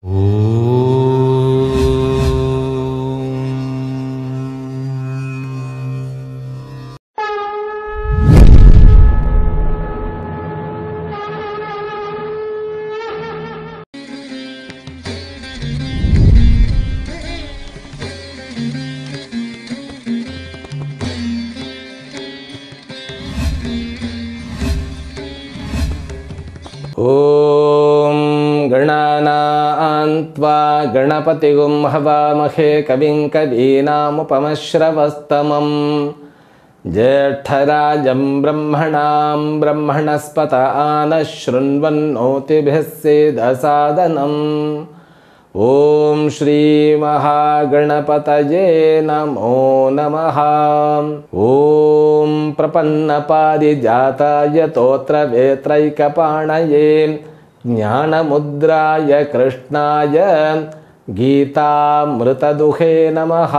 ॐ गणानान्त्वा गणपतिगुं हवामहे कविं कवीनामुपमश्रवस्तमं ज्येष्ठराजं ब्रह्मणां ब्रह्मणस्पत आनः शृण्वन्नोतिभिः सेदसादनम् ॐ श्रीमहागणपतये नमो नमः ॐ प्रपन्नपारिजाताय तोत्रवेत्रैकपाणये ज्ञानमुद्राय कृष्णाय गीतामृतदुहे नमः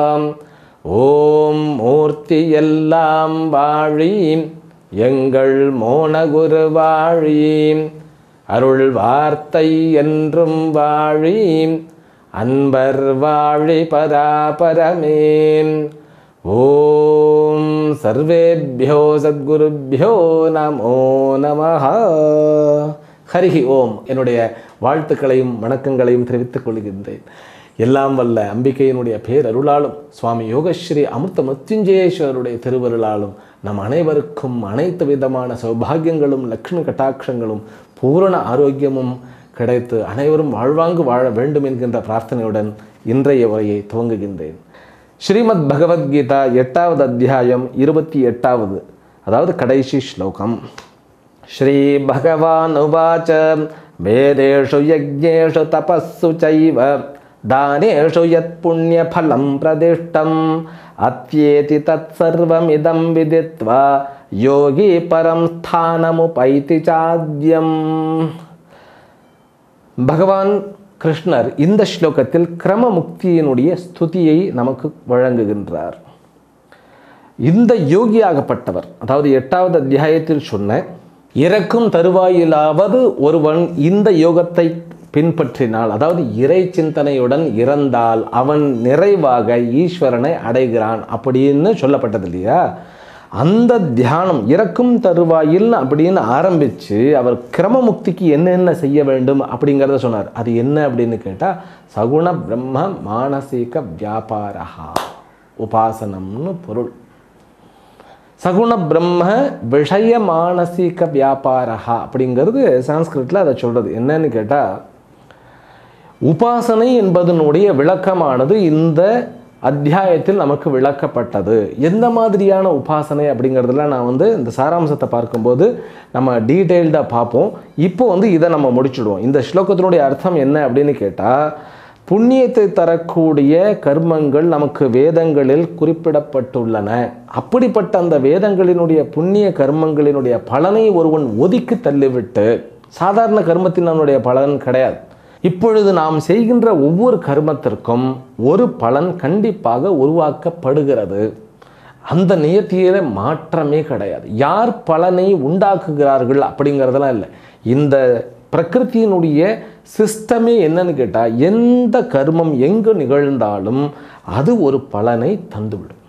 ஓம் மூர்த்தி எல்லாம் வாழி எங்கள் மோனகுரு வாழி அருள் வார்த்தை என்றும் வாழி அன்பர் வாழி பராபரமே ஓம் சர்வேபியோ சத்குருபியோ நமோ நமஹ ஹரிஹி ஓம் என்னுடைய வாழ்த்துக்களையும் வணக்கங்களையும் தெரிவித்துக் கொள்கின்றேன் எல்லாம் வல்ல அம்பிகையினுடைய பேரருளாலும் சுவாமி யோகஸ்ரீ அமிர்த மிருத்யுஞ்சயேஸ்வரருடைய திருவருளாலும் நம் அனைவருக்கும் அனைத்து விதமான சௌபாகியங்களும் லக்ஷ்மி கட்டாட்சங்களும் பூரண ஆரோக்கியமும் கிடைத்து அனைவரும் வாழ்வாங்கு வாழ வேண்டும் என்கின்ற பிரார்த்தனையுடன் இன்றைய உரையை துவங்குகின்றேன் ஸ்ரீமத் பகவத்கீதா எட்டாவது அத்தியாயம் இருபத்தி எட்டாவது அதாவது கடைசி ஸ்லோகம் श्रीभगवानुवाच वेदेषु यज्ञेषु तपस्सु चैव दानेषु यत्पुण्यफलं प्रदिष्टम् अत्येति तत्सर्वमिदं विदित्वा योगी परं स्थानमुपैति चाद्यम् பகவான் கிருஷ்ணர் இந்த ஸ்லோகத்தில் கிரம முக்தியினுடைய ஸ்துதியை நமக்கு வழங்குகின்றார் இந்த யோகியாகப்பட்டவர் அதாவது எட்டாவது அத்தியாயத்தில் சொன்ன இறக்கும் தருவாயிலாவது ஒருவன் இந்த யோகத்தை பின்பற்றினால் அதாவது இறை சிந்தனையுடன் இறந்தால் அவன் நிறைவாக ஈஸ்வரனை அடைகிறான் அப்படின்னு சொல்லப்பட்டது இல்லையா அந்த தியானம் இறக்கும் தருவாயில் அப்படின்னு ஆரம்பித்து அவர் கிரமமுக்திக்கு என்னென்ன செய்ய வேண்டும் அப்படிங்கிறத சொன்னார் அது என்ன அப்படின்னு கேட்டால் சகுண பிரம்ம மானசீக வியாபாரா உபாசனம்னு பொருள் சகுண பிரம்ம விஷய மானசீக வியாபாரா அப்படிங்கிறது சான்ஸ்கிரிட்டில் அதை சொல்கிறது என்னன்னு கேட்டால் உபாசனை என்பதனுடைய விளக்கமானது இந்த அத்தியாயத்தில் நமக்கு விளக்கப்பட்டது எந்த மாதிரியான உபாசனை அப்படிங்கிறதுல நான் வந்து இந்த சாராம்சத்தை பார்க்கும்போது நம்ம டீட்டெயில்டாக பார்ப்போம் இப்போ வந்து இதை நம்ம முடிச்சுடுவோம் இந்த ஸ்லோகத்தினுடைய அர்த்தம் என்ன அப்படின்னு கேட்டால் புண்ணியத்தை தரக்கூடிய கர்மங்கள் நமக்கு வேதங்களில் குறிப்பிடப்பட்டுள்ளன அப்படிப்பட்ட அந்த வேதங்களினுடைய புண்ணிய கர்மங்களினுடைய பலனை ஒருவன் ஒதுக்கி தள்ளிவிட்டு சாதாரண கர்மத்தினுடைய பலன் கிடையாது இப்பொழுது நாம் செய்கின்ற ஒவ்வொரு கர்மத்திற்கும் ஒரு பலன் கண்டிப்பாக உருவாக்கப்படுகிறது அந்த நியத்தியில மாற்றமே கிடையாது யார் பலனை உண்டாக்குகிறார்கள் அப்படிங்கிறதெல்லாம் இல்லை இந்த பிரகிருத்தியினுடைய சிஸ்டமே என்னன்னு கேட்டால் எந்த கர்மம் எங்கு நிகழ்ந்தாலும் அது ஒரு பலனை தந்துவிடும்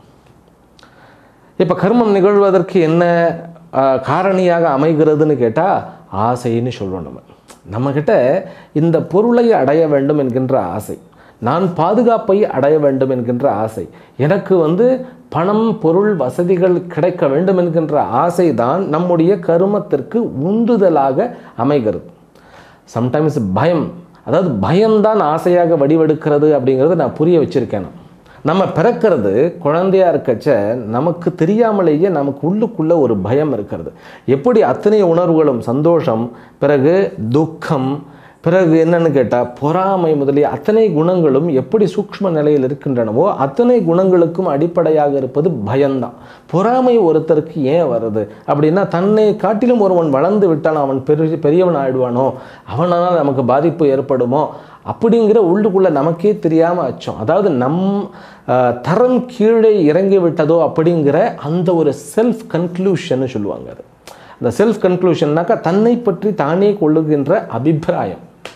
இப்போ கர்மம் நிகழ்வதற்கு என்ன ஆஹ், காரணியாக அமைகிறதுன்னு கேட்டால் ஆசைன்னு சொல்லுவோம் நம்ம நம்மக்கிட்ட இந்த பொருளை அடைய வேண்டும் என்கின்ற ஆசை நான் பாதுகாப்பை அடைய வேண்டும் என்கின்ற ஆசை எனக்கு வந்து பணம் பொருள் வசதிகள் கிடைக்க வேண்டும் என்கின்ற ஆசை தான் நம்முடைய கருமத்திற்கு உந்துதலாக அமைகிறது சம்டைம்ஸ் பயம் அதாவது பயம்தான் ஆசையாக வடிவெடுக்கிறது அப்படிங்கிறத நான் புரிய வச்சிருக்கேன் நான். நம்ம பிறக்கிறது குழந்தையா இருக்கச்ச நமக்கு தெரியாமலேயே நமக்கு உள்ளுக்குள்ள ஒரு பயம் இருக்கிறது எப்படி அத்தனை உணர்வுகளும் சந்தோஷம் பிறகு துக்கம் பிறகு என்னன்னு கேட்டால் பொறாமை முதலிய அத்தனை குணங்களும் எப்படி சூக்ஷ்ம நிலையில் இருக்கின்றனவோ அத்தனை குணங்களுக்கும் அடிப்படையாக இருப்பது பயம்தான் பொறாமை ஒருத்தருக்கு ஏன் வருது அப்படின்னா தன்னை காட்டிலும் ஒருவன் வளர்ந்து விட்டான் அவன் பெரிய பெரியவன் ஆயிடுவானோ அவனால் நமக்கு பாதிப்பு ஏற்படுமோ அப்படிங்கிற உள்ளுக்குள்ள நமக்கே தெரியாமல் அச்சம் அதாவது நம் அஹ், தரம் கீழே இறங்கி விட்டதோ அப்படிங்கிற அந்த ஒரு செல்ஃப் கன்க்ளூஷன்னு சொல்லுவாங்க அது அந்த செல்ஃப் கன்க்ளூஷன்னாக்கா தன்னை பற்றி தானே கொள்ளுகின்ற அபிப்பிராயம்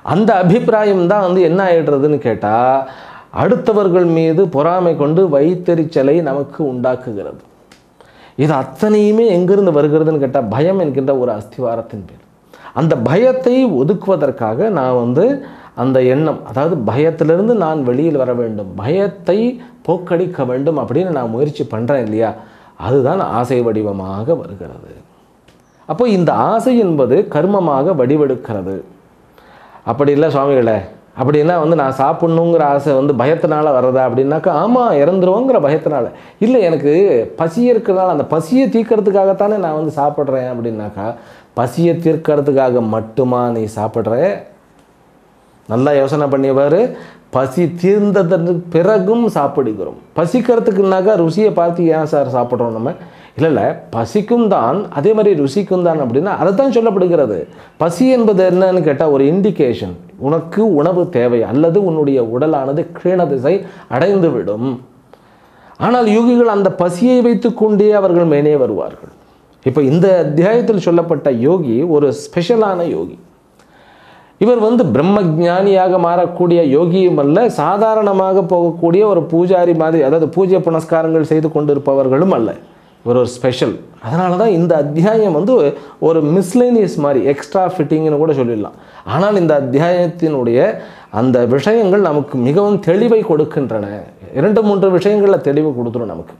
அந்த அபிப்பிராயம் தான் வந்து என்ன ஆயிடுறதுன்னு கேட்டால் அடுத்தவர்கள் மீது பொறாமை கொண்டு வைத்தறிச்சலை நமக்கு உண்டாக்குகிறது இது அத்தனையுமே எங்கிருந்து வருகிறதுன்னு கேட்டால் பயம் என்கின்ற ஒரு அஸ்திவாரத்தின் பேர் அந்த பயத்தை ஒதுக்குவதற்காக நான் வந்து அந்த எண்ணம் அதாவது பயத்திலிருந்து நான் வெளியில் வர வேண்டும் பயத்தை போக்கடிக்க வேண்டும் அப்படின்னு நான் முயற்சி பண்ணுறேன் இல்லையா அதுதான் ஆசை வடிவமாக வருகிறது அப்போ இந்த ஆசை என்பது கர்மமாக வடிவெடுக்கிறது அப்படி இல்லை சுவாமிகளே அப்படின்னா வந்து நான் சாப்பிட்ணுங்கிற ஆசை வந்து பயத்தினால வர்றதா அப்படின்னாக்கா ஆமாம் இறந்துருவோங்கிற பயத்தினால இல்லை எனக்கு பசி இருக்கிறனால அந்த பசியை தீர்க்கறதுக்காகத்தானே நான் வந்து சாப்பிட்றேன் அப்படின்னாக்கா பசியை தீர்க்கறதுக்காக மட்டுமா நீ சாப்பிட்ற நல்லா யோசனை பண்ணியவாறு பசி தீர்ந்ததற்கு பிறகும் சாப்பிடுகிறோம் பசிக்கிறதுக்குனாக்கா ருசியை பார்த்து ஏன் சார் சாப்பிட்றோம் நம்ம இல்லை இல்லை பசிக்கும் தான் அதே மாதிரி ருசிக்கும் தான் அப்படின்னா அதை தான் சொல்லப்படுகிறது பசி என்பது என்னன்னு கேட்டால் ஒரு இண்டிகேஷன் உனக்கு உணவு தேவை அல்லது உன்னுடைய உடலானது கீழ திசை அடைந்து விடும் ஆனால் யோகிகள் அந்த பசியை வைத்துக்கொண்டே அவர்கள் மேனே வருவார்கள் இப்போ இந்த அத்தியாயத்தில் சொல்லப்பட்ட யோகி ஒரு ஸ்பெஷலான யோகி இவர் வந்து பிரம்ம ஞானியாக மாறக்கூடிய யோகியும் அல்ல சாதாரணமாக போகக்கூடிய ஒரு பூஜாரி மாதிரி அதாவது பூஜை புனஸ்காரங்கள் செய்து கொண்டிருப்பவர்களும் அல்ல இவர் ஒரு ஸ்பெஷல் அதனால தான் இந்த அத்தியாயம் வந்து ஒரு மிஸ்லேனியஸ் மாதிரி எக்ஸ்ட்ரா ஃபிட்டிங்னு கூட சொல்லிடலாம் ஆனால் இந்த அத்தியாயத்தினுடைய அந்த விஷயங்கள் நமக்கு மிகவும் தெளிவை கொடுக்கின்றன இரண்டு மூன்று விஷயங்களில் தெளிவு கொடுத்துரும் நமக்கு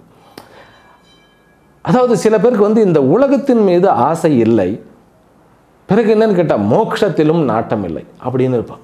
அதாவது சில பேருக்கு வந்து இந்த உலகத்தின் மீது ஆசை இல்லை பிறகு என்னன்னு கேட்டால் மோட்சத்திலும் நாட்டம் இல்லை அப்படின்னு இருப்பான்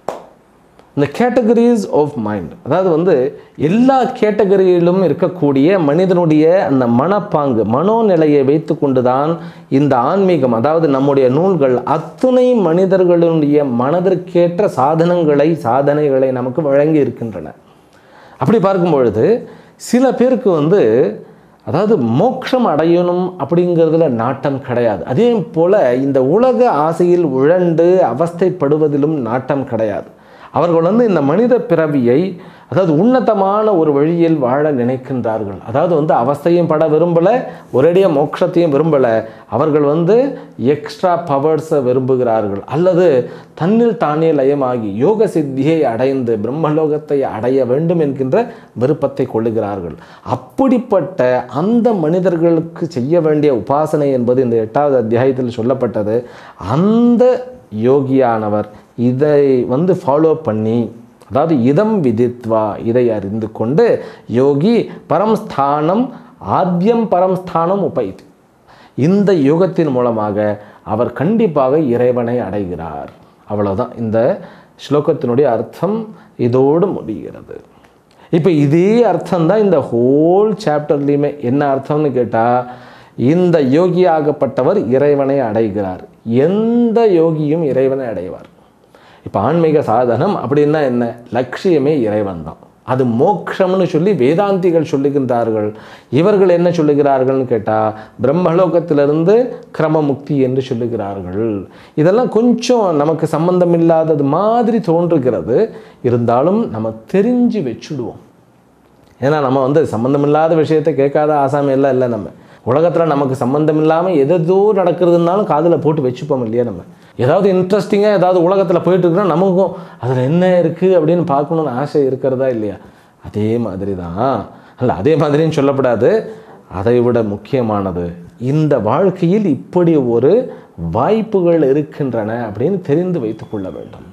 இந்த கேட்டகரிஸ் ஆஃப் மைண்ட் அதாவது வந்து எல்லா கேட்டகரியிலும் இருக்கக்கூடிய மனிதனுடைய அந்த மனப்பாங்கு மனோநிலையை வைத்து கொண்டு தான் இந்த ஆன்மீகம் அதாவது நம்முடைய நூல்கள் அத்துணை மனிதர்களுடைய மனதிற்கேற்ற சாதனங்களை சாதனைகளை நமக்கு வழங்கி இருக்கின்றன அப்படி பார்க்கும் பொழுது சில பேருக்கு வந்து அதாவது மோட்சம் அடையணும் அப்படிங்கிறதுல நாட்டம் கிடையாது அதே போல் இந்த உலக ஆசையில் உழண்டு அவஸ்தைப்படுவதிலும் நாட்டம் கிடையாது அவர்கள் வந்து இந்த மனித பிறவியை அதாவது உன்னதமான ஒரு வழியில் வாழ நினைக்கின்றார்கள் அதாவது வந்து அவஸ்தையும் பட விரும்பலை ஒரேடியாக மோட்சத்தையும் விரும்பலை அவர்கள் வந்து எக்ஸ்ட்ரா பவர்ஸை விரும்புகிறார்கள் அல்லது தன்னில் தானே லயமாகி யோக சித்தியை அடைந்து பிரம்மலோகத்தை அடைய வேண்டும் என்கின்ற விருப்பத்தை கொள்ளுகிறார்கள் அப்படிப்பட்ட அந்த மனிதர்களுக்கு செய்ய வேண்டிய உபாசனை என்பது இந்த எட்டாவது அத்தியாயத்தில் சொல்லப்பட்டது அந்த யோகியானவர் இதை வந்து ஃபாலோ பண்ணி அதாவது இதம் விதித்வா இதை அறிந்து கொண்டு யோகி பரம்ஸ்தானம் ஆத்யம் பரம்ஸ்தானம் உபைத் இந்த யோகத்தின் மூலமாக அவர் கண்டிப்பாக இறைவனை அடைகிறார் அவ்வளவுதான் இந்த ஸ்லோகத்தினுடைய அர்த்தம் இதோடு முடிகிறது இப்போ இதே அர்த்தம் தான் இந்த ஹோல் சாப்டர்லேயுமே என்ன அர்த்தம்னு கேட்டால் இந்த யோகியாகப்பட்டவர் இறைவனை அடைகிறார் எந்த யோகியும் இறைவனை அடைவார் இப்போ ஆன்மீக சாதனம் அப்படின்னா என்ன லட்சியமே இறைவன் தான் அது மோக்ஷம்னு சொல்லி வேதாந்திகள் சொல்லுகின்றார்கள் இவர்கள் என்ன சொல்லுகிறார்கள்னு கேட்டால் பிரம்மலோகத்திலிருந்து கிரமமுக்தி என்று சொல்லுகிறார்கள் இதெல்லாம் கொஞ்சம் நமக்கு சம்பந்தம் இல்லாதது மாதிரி தோன்றுகிறது இருந்தாலும் நம்ம தெரிஞ்சு வச்சுடுவோம் ஏன்னா நம்ம வந்து சம்மந்தமில்லாத விஷயத்தை கேட்காத ஆசாமி எல்லாம் இல்லை நம்ம உலகத்தில் நமக்கு சம்மந்தம் இல்லாமல் எதோ நடக்கிறதுனாலும் காதில் போட்டு வச்சுப்போம் இல்லையா நம்ம ஏதாவது இன்ட்ரெஸ்டிங்காக ஏதாவது உலகத்தில் போயிட்டு இருக்குன்னா நமக்கும் அதில் என்ன இருக்குது அப்படின்னு பார்க்கணுன்னு ஆசை இருக்கிறதா இல்லையா அதே மாதிரி தான் அல்ல அதே மாதிரின்னு சொல்லப்படாது அதை விட முக்கியமானது இந்த வாழ்க்கையில் இப்படி ஒரு வாய்ப்புகள் இருக்கின்றன அப்படின்னு தெரிந்து வைத்துக்கொள்ள வேண்டும்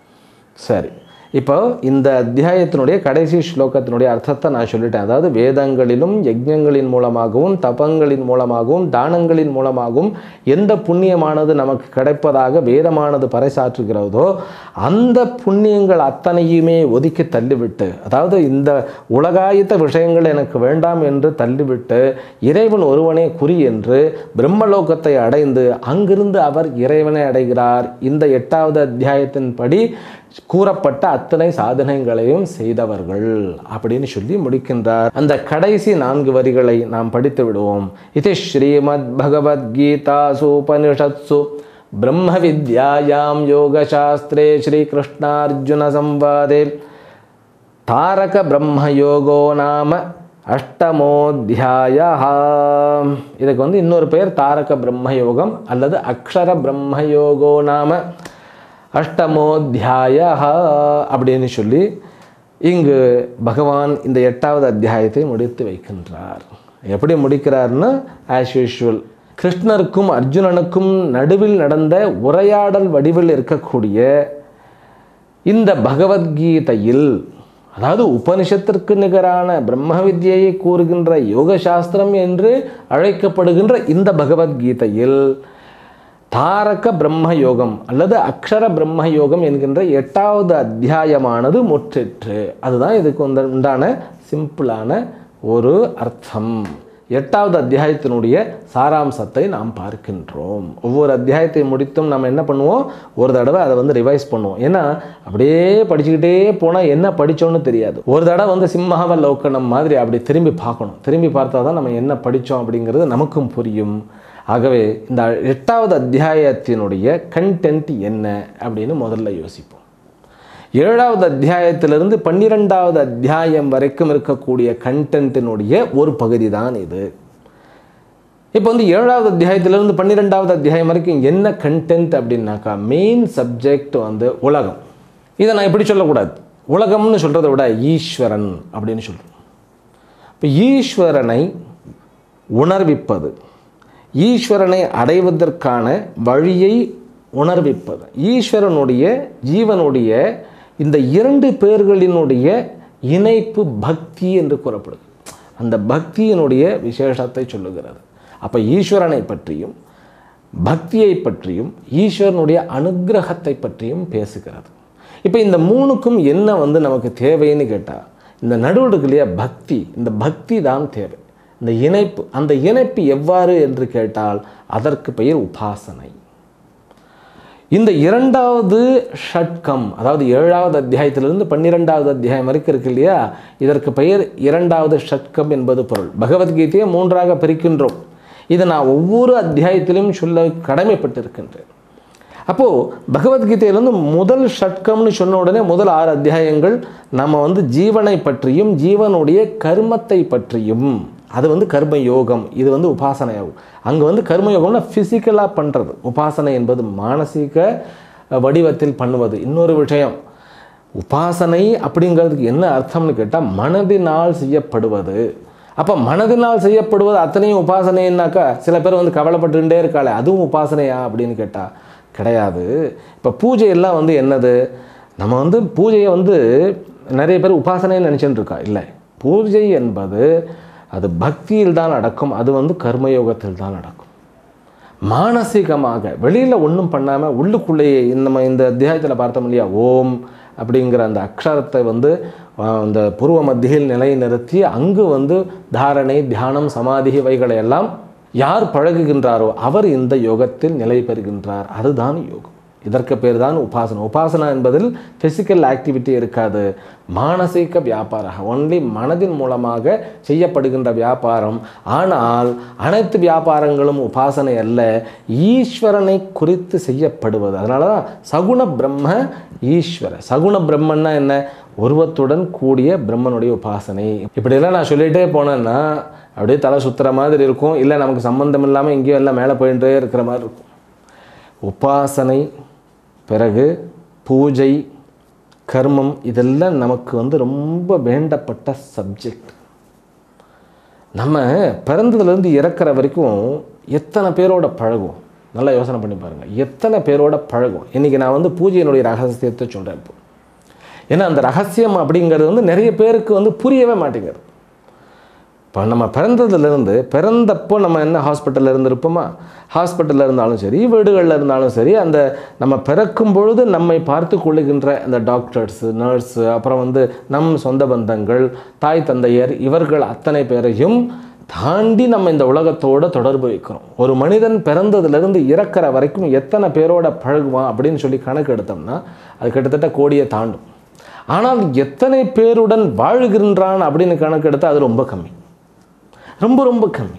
சரி இப்போ இந்த அத்தியாயத்தினுடைய கடைசி ஸ்லோகத்தினுடைய அர்த்தத்தை நான் சொல்லிட்டேன் அதாவது வேதங்களிலும் யஜ்ஞங்களின் மூலமாகவும் தபங்களின் மூலமாகவும் தானங்களின் மூலமாகவும் எந்த புண்ணியமானது நமக்கு கிடைப்பதாக வேதமானது பறைசாற்றுகிறதோ அந்த புண்ணியங்கள் அத்தனையுமே ஒதுக்கி தள்ளிவிட்டு அதாவது இந்த உலகாயத்த விஷயங்கள் எனக்கு வேண்டாம் என்று தள்ளிவிட்டு இறைவன் ஒருவனே குறி என்று பிரம்மலோகத்தை அடைந்து அங்கிருந்து அவர் இறைவனை அடைகிறார் இந்த எட்டாவது அத்தியாயத்தின்படி கூறப்பட்ட அத்தனை சாதனைகளையும் செய்தவர்கள் அப்படின்னு சொல்லி முடிக்கின்றார் அந்த கடைசி நான்கு வரிகளை நாம் படித்து விடுவோம் இது ஸ்ரீமத் பகவத்கீதாசு உபனிஷத்சு பிரம்ம வித்யாயாம் யோகசாஸ்திரே ஸ்ரீகிருஷ்ணார்ஜுன சம்வாதே தாரக பிரம்மயோகோ நாம அஷ்டமோத்தியாய இதுக்கு வந்து இன்னொரு பெயர் தாரக பிரம்மயோகம் அல்லது அக்ஷர பிரம்மயோகோ நாம அஷ்டமோத்தியாய அப்படின்னு சொல்லி இங்கு பகவான் இந்த எட்டாவது அத்தியாயத்தை முடித்து வைக்கின்றார் எப்படி முடிக்கிறார்னா ஆஸ் யூஷுவல் கிருஷ்ணருக்கும் அர்ஜுனனுக்கும் நடுவில் நடந்த உரையாடல் வடிவில் இருக்கக்கூடிய இந்த பகவத்கீதையில் அதாவது உபனிஷத்திற்கு நிகரான பிரம்ம வித்யையை கூறுகின்ற யோக சாஸ்திரம் என்று அழைக்கப்படுகின்ற இந்த பகவத்கீதையில் தாரக பிரம்ம யோகம் அல்லது அக்ஷர பிரம்ம யோகம் என்கின்ற எட்டாவது அத்தியாயமானது முற்றிற்று அதுதான் இதுக்கு உந்த- உண்டான சிம்பிளான ஒரு அர்த்தம் எட்டாவது அத்தியாயத்தினுடைய சாராம்சத்தை நாம் பார்க்கின்றோம் ஒவ்வொரு அத்தியாயத்தை முடித்தும் நம்ம என்ன பண்ணுவோம் ஒரு தடவை அதை வந்து ரிவைஸ் பண்ணுவோம் ஏன்னா அப்படியே படிச்சுக்கிட்டே போனால் என்ன படித்தோன்னு தெரியாது ஒரு தடவை வந்து சிம்மாவ லோக்கணம் மாதிரி அப்படி திரும்பி பார்க்கணும் திரும்பி பார்த்தா தான் நம்ம என்ன படித்தோம் அப்படிங்கிறது நமக்கும் புரியும் ஆகவே இந்த எட்டாவது அத்தியாயத்தினுடைய கண்டென்ட் என்ன அப்படின்னு முதல்ல யோசிப்போம் ஏழாவது அத்தியாயத்திலிருந்து பன்னிரெண்டாவது அத்தியாயம் வரைக்கும் இருக்கக்கூடிய கண்டென்ட்டினுடைய ஒரு பகுதி தான் இது இப்போ வந்து ஏழாவது அத்தியாயத்திலிருந்து பன்னிரெண்டாவது அத்தியாயம் வரைக்கும் என்ன கண்டென்ட் அப்படின்னாக்கா மெயின் சப்ஜெக்ட் வந்து உலகம் இதை நான் இப்படி சொல்லக்கூடாது உலகம்னு சொல்கிறத விட ஈஸ்வரன் அப்படின்னு சொல்கிறோம் இப்போ ஈஸ்வரனை உணர்விப்பது ஈஸ்வரனை அடைவதற்கான வழியை உணர்விப்பது ஈஸ்வரனுடைய ஜீவனுடைய இந்த இரண்டு பேர்களினுடைய இணைப்பு பக்தி என்று கூறப்படுது அந்த பக்தியினுடைய விசேஷத்தை சொல்லுகிறது அப்போ ஈஸ்வரனை பற்றியும் பக்தியை பற்றியும் ஈஸ்வரனுடைய அனுக்கிரகத்தை பற்றியும் பேசுகிறது இப்போ இந்த மூணுக்கும் என்ன வந்து நமக்கு தேவைன்னு கேட்டால் இந்த நடுவில் இருக்கு இல்லையா பக்தி இந்த பக்தி தான் தேவை இந்த இணைப்பு அந்த இணைப்பு எவ்வாறு என்று கேட்டால் அதற்கு பெயர் உபாசனை இந்த இரண்டாவது ஷட்கம் அதாவது ஏழாவது அத்தியாயத்திலிருந்து பன்னிரெண்டாவது அத்தியாயம் வரைக்கும் இருக்கு இல்லையா இதற்கு பெயர் இரண்டாவது ஷட்கம் என்பது பொருள் பகவத்கீதையை மூன்றாக பிரிக்கின்றோம் இதை நான் ஒவ்வொரு அத்தியாயத்திலும் சொல்ல கடமைப்பட்டிருக்கின்றேன் அப்போது பகவத்கீதையிலேருந்து முதல் ஷட்கம்னு சொன்ன உடனே முதல் ஆறு அத்தியாயங்கள் நம்ம வந்து ஜீவனை பற்றியும் ஜீவனுடைய கர்மத்தை பற்றியும் அது வந்து கர்ம யோகம் இது வந்து உபாசனை ஆகும் அங்கே வந்து கர்ம யோகம்னா ஃபிசிக்கலாக பண்ணுறது உபாசனை என்பது மானசீக வடிவத்தில் பண்ணுவது இன்னொரு விஷயம் உபாசனை அப்படிங்கிறதுக்கு என்ன அர்த்தம்னு கேட்டால் மனதினால் செய்யப்படுவது அப்போ மனதினால் செய்யப்படுவது அத்தனையும் உபாசனைன்னாக்கா சில பேர் வந்து கவலைப்பட்டுக்கிட்டே இருக்காளே அதுவும் உபாசனையா அப்படின்னு கேட்டால் கிடையாது இப்போ பூஜை எல்லாம் வந்து என்னது நம்ம வந்து பூஜையை வந்து நிறைய பேர் உபாசனைன்னு நினச்சிட்டு இருக்கா இல்லை பூஜை என்பது அது பக்தியில் தான் நடக்கும் அது வந்து கர்மயோகத்தில் தான் நடக்கும் மானசீகமாக வெளியில் ஒன்றும் பண்ணாமல் உள்ளுக்குள்ளேயே இந்த நம்ம இந்த அத்தியாயத்தில் பார்த்தோம் இல்லையா ஓம் அப்படிங்கிற அந்த அக்ஷரத்தை வந்து அஹ், அந்த பூர்வ மத்தியில் நிலை நிறுத்தி அங்கு வந்து தாரணை தியானம் சமாதி இவைகளை எல்லாம் யார் பழகுகின்றாரோ அவர் இந்த யோகத்தில் நிலை பெறுகின்றார் அதுதான் யோகம் இதற்கு பேர் தான் உபாசனை உபாசனா என்பதில் ஃபிசிக்கல் ஆக்டிவிட்டி இருக்காது மானசீக வியாபாரம் ஒன்லி மனதின் மூலமாக செய்யப்படுகின்ற வியாபாரம் ஆனால் அனைத்து வியாபாரங்களும் உபாசனை அல்ல ஈஸ்வரனை குறித்து செய்யப்படுவது அதனால தான் சகுண பிரம்ம ஈஸ்வர சகுண பிரம்மன்னா என்ன உருவத்துடன் கூடிய பிரம்மனுடைய உபாசனை இப்படியெல்லாம் நான் சொல்லிகிட்டே போனேன்னா அப்படியே தலை சுத்துற மாதிரி இருக்கும் இல்லை நமக்கு சம்பந்தம் இல்லாமல் எங்கேயோ எல்லாம் மேலே போயிட்டே இருக்கிற மாதிரி இருக்கும் உபாசனை பிறகு பூஜை கர்மம் இதெல்லாம் நமக்கு வந்து ரொம்ப வேண்டப்பட்ட சப்ஜெக்ட் நம்ம பிறந்ததுலேருந்து இறக்குற வரைக்கும் எத்தனை பேரோட பழகுவோம் நல்லா யோசனை பண்ணி பாருங்கள் எத்தனை பேரோட பழகுவோம் இன்றைக்கி நான் வந்து பூஜையினுடைய ரகசியத்தை சொல்கிறேன் இப்போ ஏன்னா அந்த ரகசியம் அப்படிங்கிறது வந்து நிறைய பேருக்கு வந்து புரியவே மாட்டேங்குது இப்போ நம்ம பிறந்ததுலேருந்து பிறந்தப்போ நம்ம என்ன ஹாஸ்பிட்டலில் இருந்திருப்போமா ஹாஸ்பிட்டலில் இருந்தாலும் சரி வீடுகளில் இருந்தாலும் சரி அந்த நம்ம பிறக்கும் பொழுது நம்மை பார்த்து கொள்ளுகின்ற அந்த டாக்டர்ஸு நர்ஸு அப்புறம் வந்து நம் சொந்த பந்தங்கள் தாய் தந்தையர் இவர்கள் அத்தனை பேரையும் தாண்டி நம்ம இந்த உலகத்தோட தொடர்பு வைக்கிறோம் ஒரு மனிதன் பிறந்ததுலேருந்து இறக்கிற வரைக்கும் எத்தனை பேரோட பழகுவான் அப்படின்னு சொல்லி கணக்கு எடுத்தோம்னா அது கிட்டத்தட்ட கோடியை தாண்டும் ஆனால் எத்தனை பேருடன் வாழ்கின்றான் அப்படின்னு கணக்கு எடுத்தால் அது ரொம்ப கம்மி ரொம்ப ரொம்ப கம்மி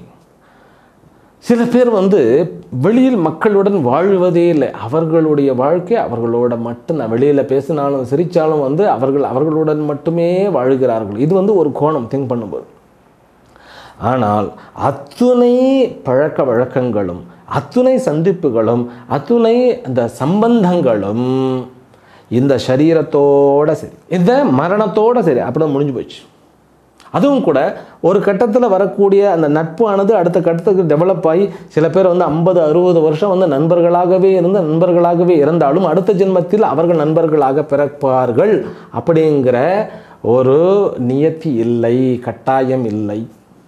சில பேர் வந்து வெளியில் மக்களுடன் வாழ்வதே இல்லை அவர்களுடைய வாழ்க்கை அவர்களோட மட்டும் நான் வெளியில் பேசினாலும் சிரித்தாலும் வந்து அவர்கள் அவர்களுடன் மட்டுமே வாழ்கிறார்கள் இது வந்து ஒரு கோணம் திங்க் பண்ணும்போது ஆனால் அத்துணை பழக்க வழக்கங்களும் அத்துணை சந்திப்புகளும் அத்துணை அந்த சம்பந்தங்களும் இந்த சரீரத்தோட சரி இந்த மரணத்தோட சரி அப்படி முடிஞ்சு போச்சு அதுவும் கூட ஒரு கட்டத்தில் வரக்கூடிய அந்த நட்பானது அடுத்த கட்டத்துக்கு டெவலப் ஆகி சில பேர் வந்து ஐம்பது அறுபது வருஷம் வந்து நண்பர்களாகவே இருந்து நண்பர்களாகவே இருந்தாலும் அடுத்த ஜென்மத்தில் அவர்கள் நண்பர்களாக பிறப்பார்கள் அப்படிங்கிற ஒரு நியத்தி இல்லை கட்டாயம் இல்லை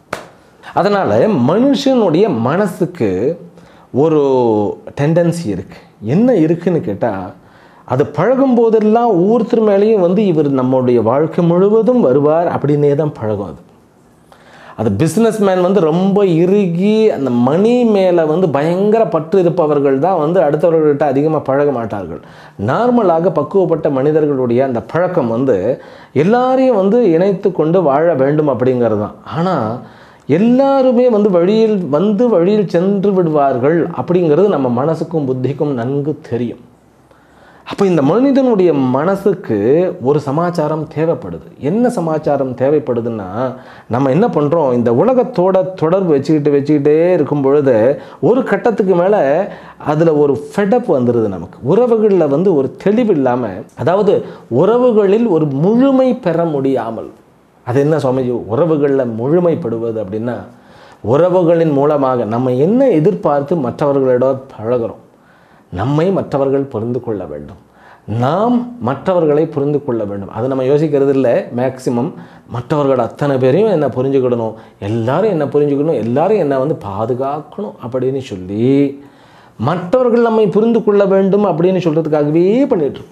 அதனால் மனுஷனுடைய மனசுக்கு ஒரு டெண்டன்சி இருக்குது என்ன இருக்குன்னு கேட்டால் அது பழகும் போதெல்லாம் ஒவ்வொருத்தர் மேலேயும் வந்து இவர் நம்மளுடைய வாழ்க்கை முழுவதும் வருவார் அப்படின்னே தான் பழகும் அது அது பிஸ்னஸ் மேன் வந்து ரொம்ப இறுகி அந்த மணி மேலே வந்து பயங்கர பற்று இருப்பவர்கள் தான் வந்து அடுத்தவர்கள்ட்ட அதிகமாக பழக மாட்டார்கள் நார்மலாக பக்குவப்பட்ட மனிதர்களுடைய அந்த பழக்கம் வந்து எல்லாரையும் வந்து இணைத்து கொண்டு வாழ வேண்டும் அப்படிங்கிறது தான் ஆனால் எல்லாருமே வந்து வழியில் வந்து வழியில் சென்று விடுவார்கள் அப்படிங்கிறது நம்ம மனசுக்கும் புத்திக்கும் நன்கு தெரியும் அப்போ இந்த மனிதனுடைய மனசுக்கு ஒரு சமாச்சாரம் தேவைப்படுது என்ன சமாச்சாரம் தேவைப்படுதுன்னா நம்ம என்ன பண்ணுறோம் இந்த உலகத்தோட தொடர்பு வச்சுக்கிட்டு வச்சுக்கிட்டே இருக்கும் பொழுது ஒரு கட்டத்துக்கு மேலே அதில் ஒரு ஃபெடப் வந்துடுது நமக்கு உறவுகளில் வந்து ஒரு தெளிவு இல்லாமல் அதாவது உறவுகளில் ஒரு முழுமை பெற முடியாமல் அது என்ன சுவாமிஜி உறவுகளில் முழுமைப்படுவது அப்படின்னா உறவுகளின் மூலமாக நம்ம என்ன எதிர்பார்த்து மற்றவர்களிடம் பழகிறோம் நம்மை மற்றவர்கள் புரிந்து கொள்ள வேண்டும் நாம் மற்றவர்களை புரிந்து கொள்ள வேண்டும் அது நம்ம யோசிக்கிறது இல்லை மேக்சிமம் மற்றவர்கள் அத்தனை பேரையும் என்ன புரிஞ்சுக்கிடணும் எல்லாரும் என்ன புரிஞ்சுக்கணும் எல்லாரும் என்னை வந்து பாதுகாக்கணும் அப்படின்னு சொல்லி மற்றவர்கள் நம்மை புரிந்து கொள்ள வேண்டும் அப்படின்னு சொல்கிறதுக்காகவே பண்ணிகிட்ருப்போம்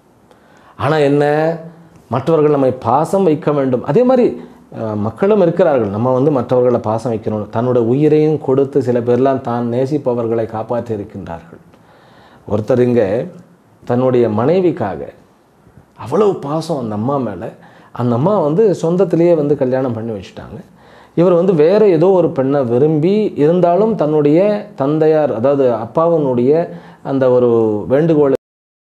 ஆனால் என்ன மற்றவர்கள் நம்மை பாசம் வைக்க வேண்டும் அதே மாதிரி அஹ், மக்களும் இருக்கிறார்கள் நம்ம வந்து மற்றவர்களை பாசம் வைக்கணும் தன்னோட உயிரையும் கொடுத்து சில பேர்லாம் தான் நேசிப்பவர்களை காப்பாற்றி இருக்கின்றார்கள் ஒருத்தர் இங்கே தன்னுடைய மனைவிக்காக அவ்வளவு பாசம் அந்த அம்மா மேலே அந்த அம்மா வந்து சொந்தத்திலேயே வந்து கல்யாணம் பண்ணி வச்சுட்டாங்க இவர் வந்து வேறு ஏதோ ஒரு பெண்ணை விரும்பி இருந்தாலும் தன்னுடைய தந்தையார் அதாவது அப்பாவினுடைய அந்த ஒரு வேண்டுகோள்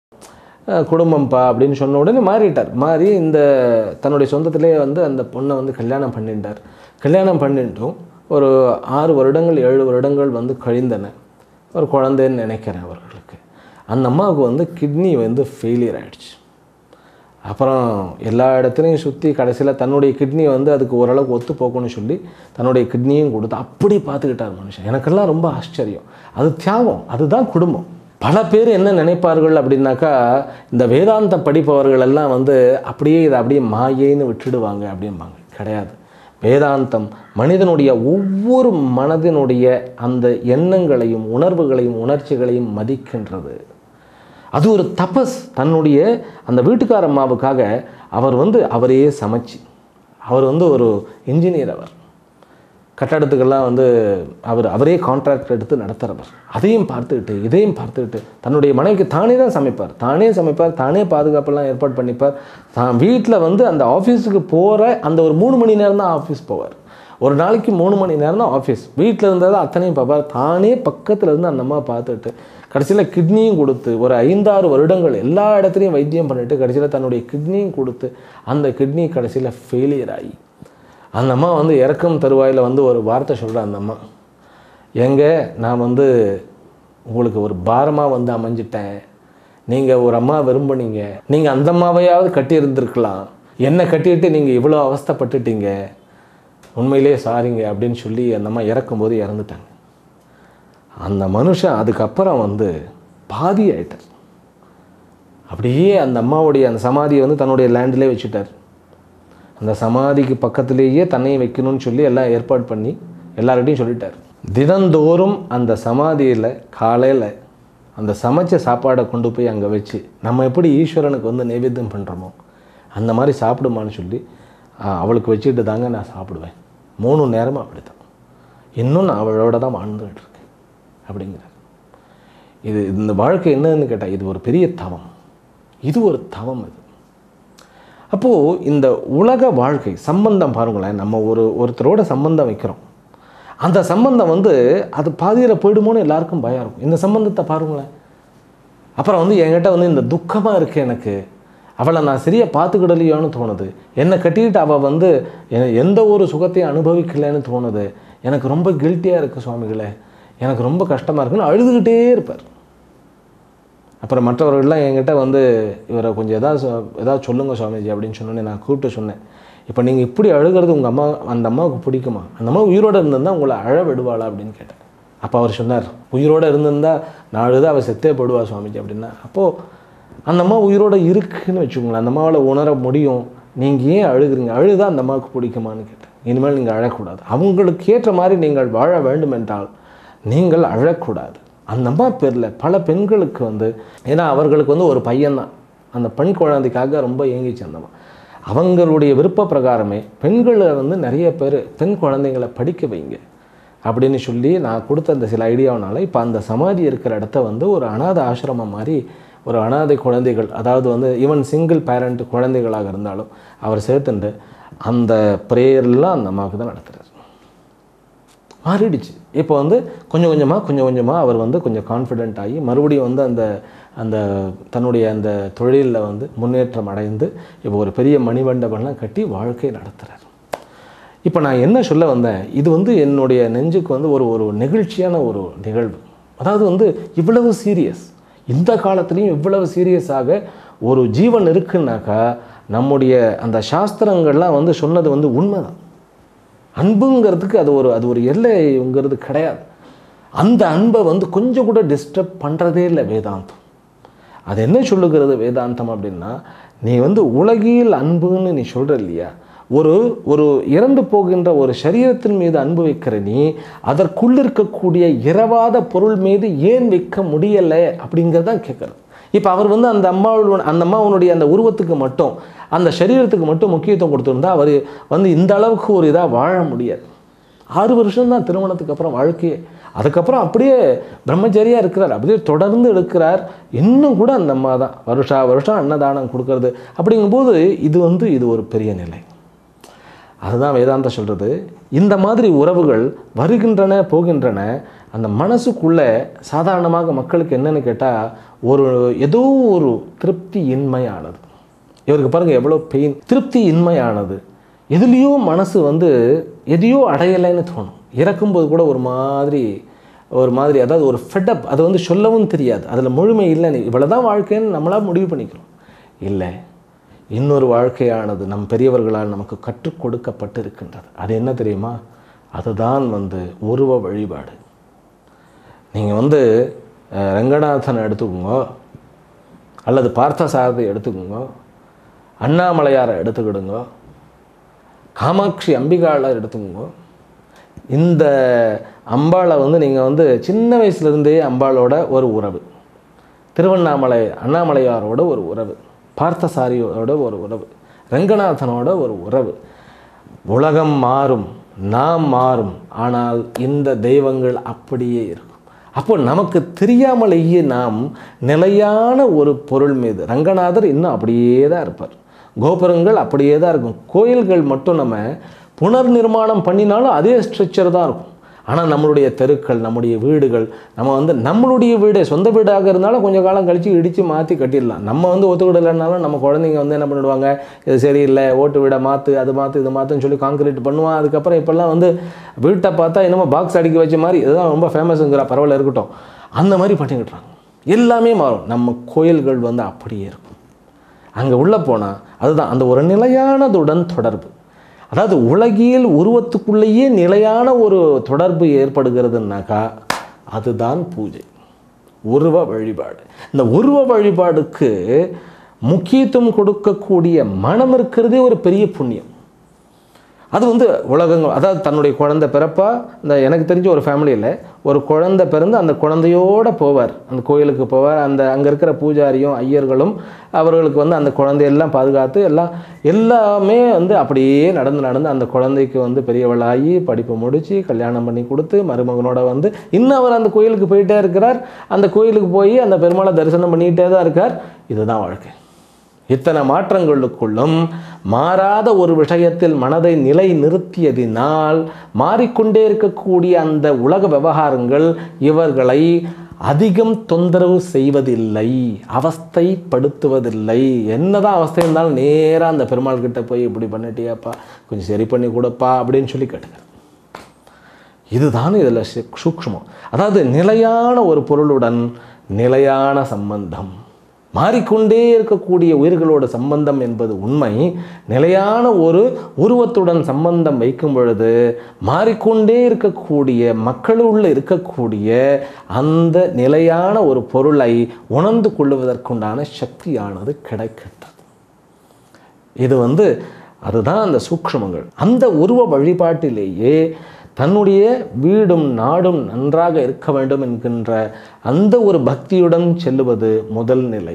அஹ் குடும்பம்ப்பா அப்படின்னு சொன்ன உடனே மாறிட்டார் மாறி இந்த தன்னுடைய சொந்தத்திலே வந்து அந்த பொண்ணை வந்து கல்யாணம் பண்ணிட்டார் கல்யாணம் பண்ணிட்டும் ஒரு ஆறு வருடங்கள் ஏழு வருடங்கள் வந்து கழிந்தன ஒரு குழந்தைன்னு நினைக்கிறேன் அவர்களுக்கு அந்த அம்மாவுக்கு வந்து கிட்னி வந்து ஃபெயிலியர் ஆயிடுச்சு அப்புறம் எல்லா இடத்துலையும் சுற்றி கடைசியில் தன்னுடைய கிட்னி வந்து அதுக்கு ஓரளவுக்கு ஒத்து போக்கணும்னு சொல்லி தன்னுடைய கிட்னியும் கொடுத்து அப்படி பார்த்துக்கிட்டார் மனுஷன் எனக்கெல்லாம் ரொம்ப ஆச்சரியம் அது தியாகம் அதுதான் குடும்பம் பல பேர் என்ன நினைப்பார்கள் அப்படின்னாக்கா இந்த வேதாந்த படிப்பவர்கள் எல்லாம் வந்து அப்படியே இதை அப்படியே மாயேன்னு விட்டுடுவாங்க அப்படிம்பாங்க கிடையாது வேதாந்தம் மனிதனுடைய ஒவ்வொரு மனதினுடைய அந்த எண்ணங்களையும் உணர்வுகளையும் உணர்ச்சிகளையும் மதிக்கின்றது அது ஒரு தபஸ் தன்னுடைய அந்த வீட்டுக்கார அம்மாவுக்காக அவர் வந்து அவரையே சமைச்சு அவர் வந்து ஒரு இன்ஜினியர் அவர் கட்டடத்துக்கெல்லாம் வந்து அவர் அவரே கான்ட்ராக்ட் எடுத்து நடத்துகிறவர் அதையும் பார்த்துக்கிட்டு இதையும் பார்த்துக்கிட்டு தன்னுடைய மனைவிக்கு தானே தான் சமைப்பார் தானே சமைப்பார் தானே பாதுகாப்பெல்லாம் ஏற்பாடு பண்ணிப்பார் தான் வீட்டில் வந்து அந்த ஆஃபீஸுக்கு போகிற அந்த ஒரு மூணு மணி நேரம் தான் ஆஃபீஸ் போவார் ஒரு நாளைக்கு மூணு மணி நேரம் தான் ஆஃபீஸ் வீட்டில் இருந்தால் தான் அத்தனையும் பார்ப்பார் தானே பக்கத்தில் இருந்து அந்த அம்மா பார்த்துட்டு கடைசியில் கிட்னியும் கொடுத்து ஒரு ஐந்தாறு வருடங்கள் எல்லா இடத்துலையும் வைத்தியம் பண்ணிட்டு கடைசியில் தன்னுடைய கிட்னியும் கொடுத்து அந்த கிட்னி கடைசியில் ஃபெயிலியர் ஆகி அந்த அம்மா வந்து இறக்கும் தருவாயில் வந்து ஒரு வார்த்தை சொல்கிறேன் அந்த அம்மா எங்க நான் வந்து உங்களுக்கு ஒரு பாரமாக வந்து அமைஞ்சிட்டேன் நீங்கள் ஒரு அம்மா விரும்புனீங்க நீங்கள் அந்த அம்மாவையாவது கட்டி இருந்திருக்கலாம் என்னை கட்டிட்டு நீங்கள் இவ்வளோ அவஸ்தைப்பட்டுட்டீங்க உண்மையிலே சாரிங்க அப்படின்னு சொல்லி அந்த அம்மா இறக்கும்போது இறந்துட்டாங்க அந்த மனுஷன் அதுக்கப்புறம் வந்து பாதி ஆயிட்டார் அப்படியே அந்த அம்மாவுடைய அந்த சமாதியை வந்து தன்னுடைய லேண்டிலே வச்சுட்டார் அந்த சமாதிக்கு பக்கத்திலேயே தன்னையும் வைக்கணும்னு சொல்லி எல்லாம் ஏற்பாடு பண்ணி எல்லார்கிட்டையும் சொல்லிட்டார் தினந்தோறும் அந்த சமாதியில் காலையில் அந்த சமைச்ச சாப்பாடை கொண்டு போய் அங்கே வச்சு நம்ம எப்படி ஈஸ்வரனுக்கு வந்து நைவேத்தியம் பண்ணுறோமோ அந்த மாதிரி சாப்பிடுமான்னு சொல்லி ஆ, அவளுக்கு வச்சுட்டு தாங்க நான் சாப்பிடுவேன் மூணு நேரமும் அப்படி தான் இன்னும் நான் அவளோட தான் வாழ்ந்துகிட்டு இருக்கேன் அப்படிங்கிறார் இது இந்த வாழ்க்கை என்னன்னு கேட்டால் இது ஒரு பெரிய தவம் இது ஒரு தவம் இது அப்போது இந்த உலக வாழ்க்கை சம்பந்தம் பாருங்களேன் நம்ம ஒரு ஒருத்தரோட சம்பந்தம் வைக்கிறோம் அந்த சம்பந்தம் வந்து அது பாதியில் போயிடுமோன்னு எல்லாருக்கும் பயம் இருக்கும் இந்த சம்பந்தத்தை பாருங்களேன் அப்புறம் வந்து என்கிட்ட வந்து இந்த துக்கமாக இருக்குது எனக்கு அவளை நான் சரியாக பார்த்துக்கிடலையோன்னு தோணுது என்னை கட்டிக்கிட்டு அவள் வந்து எ- எந்த ஒரு சுகத்தையும் அனுபவிக்கலைன்னு தோணுது எனக்கு ரொம்ப கில்ட்டியாக இருக்குது சுவாமிகளே எனக்கு ரொம்ப கஷ்டமாக இருக்குன்னு அழுதுகிட்டே இருப்பார் அப்புறம் மற்றவர்கள்லாம் என்கிட்ட வந்து இவரை கொஞ்சம் எதாவது சொ- ஏதாவது சொல்லுங்க சுவாமிஜி அப்படின்னு சொன்னோன்னே நான் கூப்பிட்டு சொன்னேன் இப்போ நீங்கள் இப்படி அழுகிறது உங்கள் அம்மா அந்த அம்மாவுக்கு பிடிக்குமா அந்த அம்மா உயிரோடு இருந்திருந்தா உங்களை அழ விடுவாளா அப்படின்னு கேட்டேன் அப்போ அவர் சொன்னார் உயிரோடு இருந்திருந்தா நான் அழுது அவள் செத்தே போடுவா சுவாமிஜி அப்படின்னா அப்போது அந்த அம்மா உயிரோடு இருக்குன்னு வச்சுக்கோங்களேன் அந்த அம்மாவால் உணர முடியும் நீங்கள் ஏன் அழுகுறீங்க அழுதா அந்த அம்மாவுக்கு பிடிக்குமான்னு கேட்டேன் இனிமேல் நீங்கள் அழக்கூடாது அவங்களுக்கு ஏற்ற மாதிரி நீங்கள் வாழ வேண்டும் என்றால் நீங்கள் அழக்கூடாது அந்த அம்மா பேரில் பல பெண்களுக்கு வந்து ஏன்னா அவர்களுக்கு வந்து ஒரு பையன்தான் அந்த பெண் குழந்தைக்காக ரொம்ப ஏங்கிச்சு அந்த அம்மா அவங்களுடைய விருப்ப பிரகாரமே பெண்களை வந்து நிறைய பேர் பெண் குழந்தைங்களை படிக்க வைங்க அப்படின்னு சொல்லி நான் கொடுத்த அந்த சில ஐடியாவனால இப்போ அந்த சமாதி இருக்கிற இடத்த வந்து ஒரு அனாத ஆசிரமம் மாதிரி ஒரு அனாதை குழந்தைகள் அதாவது வந்து ஈவன் சிங்கிள் பேரண்ட் குழந்தைகளாக இருந்தாலும் அவர் சேர்த்துண்டு அந்த ப்ரேயர்லாம் அந்த அம்மாவுக்கு தான் நடத்துகிறார் மாறிடுச்சு இப்போ வந்து கொஞ்சம் கொஞ்சமாக கொஞ்சம் கொஞ்சமாக அவர் வந்து கொஞ்சம் கான்ஃபிடென்ட் ஆகி மறுபடியும் வந்து அந்த அந்த தன்னுடைய அந்த தொழிலில் வந்து முன்னேற்றம் அடைந்து இப்போ ஒரு பெரிய மணிமண்டபம்லாம் கட்டி வாழ்க்கை நடத்துகிறார் இப்போ நான் என்ன சொல்ல வந்தேன் இது வந்து என்னுடைய நெஞ்சுக்கு வந்து ஒரு ஒரு நெகிழ்ச்சியான ஒரு நிகழ்வு அதாவது வந்து இவ்வளவு சீரியஸ் இந்த காலத்துலேயும் இவ்வளவு சீரியஸாக ஒரு ஜீவன் இருக்குன்னாக்கா நம்முடைய அந்த சாஸ்திரங்கள்லாம் வந்து சொன்னது வந்து உண்மைதான் அன்புங்கிறதுக்கு அது ஒரு அது ஒரு எல்லைங்கிறது கிடையாது அந்த அன்பை வந்து கொஞ்சம் கூட டிஸ்டர்ப் பண்ணுறதே இல்லை வேதாந்தம் அது என்ன சொல்லுகிறது வேதாந்தம் அப்படின்னா நீ வந்து உலகில் அன்புன்னு நீ சொல்கிற இல்லையா ஒரு ஒரு இறந்து போகின்ற ஒரு சரீரத்தின் மீது அன்பு வைக்கிற நீ அதற்குள் இருக்கக்கூடிய இரவாத பொருள் மீது ஏன் வைக்க முடியலை அப்படிங்கிறதான் கேட்குறது இப்போ அவர் வந்து அந்த அம்மாவோட அந்த அம்மாவனுடைய அந்த உருவத்துக்கு மட்டும் அந்த சரீரத்துக்கு மட்டும் முக்கியத்துவம் கொடுத்துருந்தா அவர் வந்து இந்த அளவுக்கு ஒரு இதாக வாழ முடியாது ஆறு வருஷம் தான் திருமணத்துக்கு அப்புறம் வாழ்க்கையே அதுக்கப்புறம் அப்படியே பிரம்மச்சரியாக இருக்கிறார் அப்படியே தொடர்ந்து எடுக்கிறார் இன்னும் கூட அந்த அம்மா தான் வருஷா வருஷம் அன்னதானம் கொடுக்கறது அப்படிங்கும்போது இது வந்து இது ஒரு பெரிய நிலை அதுதான் வேதாந்தா சொல்கிறது இந்த மாதிரி உறவுகள் வருகின்றன போகின்றன அந்த மனசுக்குள்ளே சாதாரணமாக மக்களுக்கு என்னன்னு கேட்டால் ஒரு ஏதோ ஒரு திருப்தி இன்மையானது இவருக்கு பாருங்கள் எவ்வளோ பெயின் திருப்தி இன்மையானது எதுலேயோ மனசு வந்து எதையோ அடையலைன்னு தோணும் இறக்கும்போது கூட ஒரு மாதிரி ஒரு மாதிரி அதாவது ஒரு ஃபெட்டப் அது வந்து சொல்லவும் தெரியாது அதில் முழுமை இல்லைன்னு இவ்வளோ தான் வாழ்க்கைன்னு நம்மளாக முடிவு பண்ணிக்கிறோம் இல்லை இன்னொரு வாழ்க்கையானது நம் பெரியவர்களால் நமக்கு கற்றுக் கொடுக்கப்பட்டு இருக்கின்றது அது என்ன தெரியுமா அதுதான் வந்து உருவ வழிபாடு நீங்கள் வந்து அஹ், ரங்கநாதனை எடுத்துக்கோங்க அல்லது பார்த்தசாரதை எடுத்துக்கோங்க அண்ணாமலையாரை எடுத்துக்கிடுங்க காமாட்சி அம்பிகாளை எடுத்துக்கோங்க இந்த அம்பாளை வந்து நீங்கள் வந்து சின்ன வயசுலேருந்தே அம்பாளோட ஒரு உறவு திருவண்ணாமலை அண்ணாமலையாரோட ஒரு உறவு பார்த்தசாரியோட ஒரு உறவு ரங்கநாதனோட ஒரு உறவு உலகம் மாறும் நாம் மாறும் ஆனால் இந்த தெய்வங்கள் அப்படியே இருக்கும் அப்போ நமக்கு தெரியாமலேயே நாம் நிலையான ஒரு பொருள் மீது ரங்கநாதர் இன்னும் அப்படியே தான் இருப்பார் கோபுரங்கள் அப்படியே தான் இருக்கும் கோயில்கள் மட்டும் நம்ம புனர் நிர்மாணம் பண்ணினாலும் அதே ஸ்ட்ரக்சர் தான் இருக்கும் ஆனால் நம்மளுடைய தெருக்கள் நம்முடைய வீடுகள் நம்ம வந்து நம்மளுடைய வீடு சொந்த வீடாக இருந்தாலும் கொஞ்சம் காலம் கழித்து இடித்து மாற்றி கட்டிடலாம் நம்ம வந்து ஒத்துக்கிடலைனாலும் நம்ம குழந்தைங்க வந்து என்ன பண்ணிடுவாங்க இது சரியில்லை ஓட்டு வீடை மாற்று அது மாற்று இது மாற்றுன்னு சொல்லி கான்கிரீட் பண்ணுவான் அதுக்கப்புறம் இப்போல்லாம் வந்து வீட்டை பார்த்தா என்னமோ பாக்ஸ் அடிக்க வச்ச மாதிரி இதுதான் ரொம்ப ஃபேமஸுங்கிற பரவாயில்ல இருக்கட்டும் அந்த மாதிரி பண்ணிக்கிட்டுறாங்க எல்லாமே மாறும் நம்ம கோயில்கள் வந்து அப்படியே இருக்கும் அங்கே உள்ளே போனால் அதுதான் அந்த ஒரு நிலையானதுடன் தொடர்பு அதாவது உலகியல் உருவத்துக்குள்ளேயே நிலையான ஒரு தொடர்பு ஏற்படுகிறதுனாக்கா அதுதான் பூஜை உருவ வழிபாடு இந்த உருவ வழிபாடுக்கு முக்கியத்துவம் கொடுக்கக்கூடிய மனம் இருக்கிறதே ஒரு பெரிய புண்ணியம் அது வந்து உலகங்கள் அதாவது தன்னுடைய குழந்தை பிறப்பா இந்த எனக்கு தெரிஞ்ச ஒரு ஃபேமிலியில் ஒரு குழந்தை பிறந்து அந்த குழந்தையோடு போவார் அந்த கோயிலுக்கு போவார் அந்த அங்கே இருக்கிற பூஜாரியும் ஐயர்களும் அவர்களுக்கு வந்து அந்த குழந்தையெல்லாம் பாதுகாத்து எல்லாம் எல்லாமே வந்து அப்படியே நடந்து நடந்து அந்த குழந்தைக்கு வந்து பெரியவளாகி படிப்பு முடித்து கல்யாணம் பண்ணி கொடுத்து மருமகனோட வந்து இன்னும் அவர் அந்த கோயிலுக்கு போயிட்டே இருக்கிறார் அந்த கோயிலுக்கு போய் அந்த பெருமாளை தரிசனம் பண்ணிக்கிட்டே தான் இருக்கார் இதுதான் வாழ்க்கை இத்தனை மாற்றங்களுக்குள்ளும் மாறாத ஒரு விஷயத்தில் மனதை நிலை நிறுத்தியதினால் மாறிக்கொண்டே இருக்கக்கூடிய அந்த உலக விவகாரங்கள் இவர்களை அதிகம் தொந்தரவு செய்வதில்லை அவஸ்தைப்படுத்துவதில்லை என்னதான் அவஸ்தை இருந்தாலும் நேராக அந்த பெருமாள் கிட்ட போய் இப்படி பண்ணிட்டியாப்பா கொஞ்சம் சரி பண்ணி கொடுப்பா அப்படின்னு சொல்லி கேட்டுங்க இதுதான் இதில் சூக்ஷ்மம் அதாவது நிலையான ஒரு பொருளுடன் நிலையான சம்பந்தம் மாறிக்கொண்டே இருக்கக்கூடிய உயிர்களோட சம்பந்தம் என்பது உண்மை நிலையான ஒரு உருவத்துடன் சம்பந்தம் வைக்கும் பொழுது மாறிக்கொண்டே இருக்கக்கூடிய மக்களுள்ள இருக்கக்கூடிய அந்த நிலையான ஒரு பொருளை உணர்ந்து கொள்வதற்குண்டான சக்தியானது கிடைக்கின்றது இது வந்து அதுதான் அந்த சூக்ஷ்மங்கள் அந்த உருவ வழிபாட்டிலேயே தன்னுடைய வீடும் நாடும் நன்றாக இருக்க வேண்டும் என்கின்ற அந்த ஒரு பக்தியுடன் செல்லுவது முதல் நிலை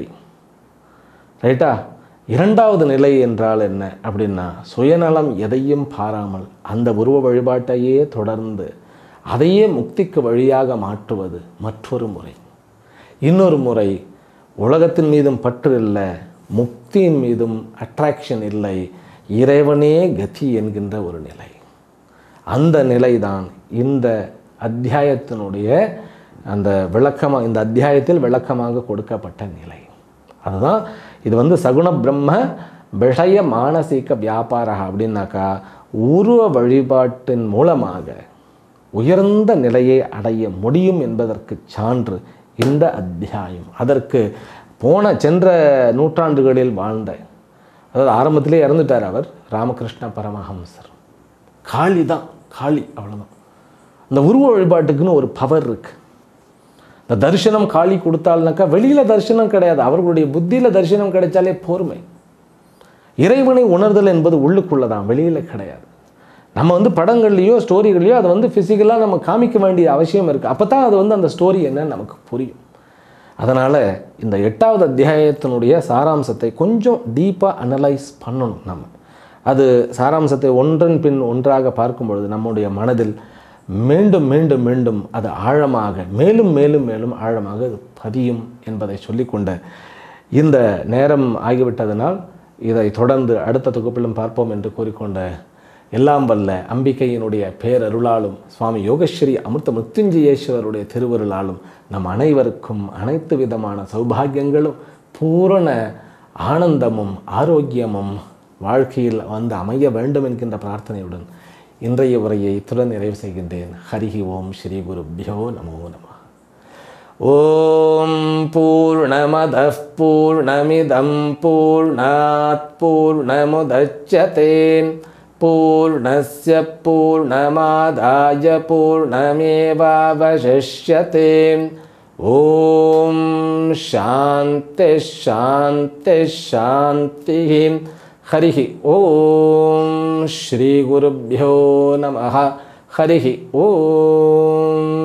ரைட்டா இரண்டாவது நிலை என்றால் என்ன அப்படின்னா சுயநலம் எதையும் பாராமல் அந்த உருவ வழிபாட்டையே தொடர்ந்து அதையே முக்திக்கு வழியாக மாற்றுவது மற்றொரு முறை இன்னொரு முறை உலகத்தின் மீதும் பற்று இல்லை முக்தியின் மீதும் அட்ராக்ஷன் இல்லை இறைவனே கதி என்கின்ற ஒரு நிலை அந்த நிலைதான் இந்த அத்தியாயத்தினுடைய அந்த விளக்கமாக இந்த அத்தியாயத்தில் விளக்கமாக கொடுக்கப்பட்ட நிலை அதுதான் இது வந்து சகுண பிரம்ம விஷய மானசீக வியாபாரம் அப்படின்னாக்கா உருவ வழிபாட்டின் மூலமாக உயர்ந்த நிலையை அடைய முடியும் என்பதற்கு சான்று இந்த அத்தியாயம் அதற்கு போன சென்ற நூற்றாண்டுகளில் வாழ்ந்த அதாவது ஆரம்பத்திலே இறந்துட்டார் அவர் ராமகிருஷ்ண பரமஹம்சர் காளி தான் காளி அவ்வளோதான் இந்த உருவ வழிபாட்டுக்குன்னு ஒரு பவர் இருக்கு இந்த தரிசனம் காளி கொடுத்தால்னாக்கா வெளியில் தரிசனம் கிடையாது அவர்களுடைய புத்தியில் தரிசனம் கிடைச்சாலே போர்மை இறைவனை உணர்தல் என்பது உள்ளுக்குள்ளே தான் வெளியில் கிடையாது நம்ம வந்து படங்கள்லையோ ஸ்டோரிகள்லையோ அதை வந்து ஃபிசிக்கலாக நம்ம காமிக்க வேண்டிய அவசியம் இருக்குது அப்போ தான் அது வந்து அந்த ஸ்டோரி என்னன்னு நமக்கு புரியும் அதனால் இந்த எட்டாவது அத்தியாயத்தினுடைய சாராம்சத்தை கொஞ்சம் டீப்பாக அனலைஸ் பண்ணணும் நம்ம அது சாராம்சத்தை ஒன்றன் பின் ஒன்றாக பார்க்கும் பொழுது நம்முடைய மனதில் மீண்டும் மீண்டும் மீண்டும் அது ஆழமாக மேலும் மேலும் மேலும் ஆழமாக அது பதியும் என்பதை சொல்லிக்கொண்ட இந்த நேரம் ஆகிவிட்டதனால் இதை தொடர்ந்து அடுத்த தொகுப்பிலும் பார்ப்போம் என்று கூறிக்கொண்ட எல்லாம் வல்ல அம்பிகையினுடைய பேரருளாலும் சுவாமி யோகஸ்ரீ அமிர்த மிருத்யுஞ்சயேஸ்வரருடைய திருவருளாலும் நம் அனைவருக்கும் அனைத்து விதமான சௌபாகியங்களும் பூரண ஆனந்தமும் ஆரோக்கியமும் வாழ்க்கையில் வந்து அமைய வேண்டும் என்கின்ற பிரார்த்தனையுடன் இன்றைய உரையை இத்துடன் நிறைவு செய்கின்றேன் ஹரிஹி ஓம் ஸ்ரீ குருப்பியோ நமோ நம ॐ पूर्णमदः पूर्णमिदं पूर्णात् पूर्णमुदच्यते पूर्णस्य पूर्णमादाय पूर्णमेवावशिष्यते ॐ शान्तिः शान्तिः शान्तिः हरिः ॐ श्रीगुरुभ्यो नमः हरिः ॐ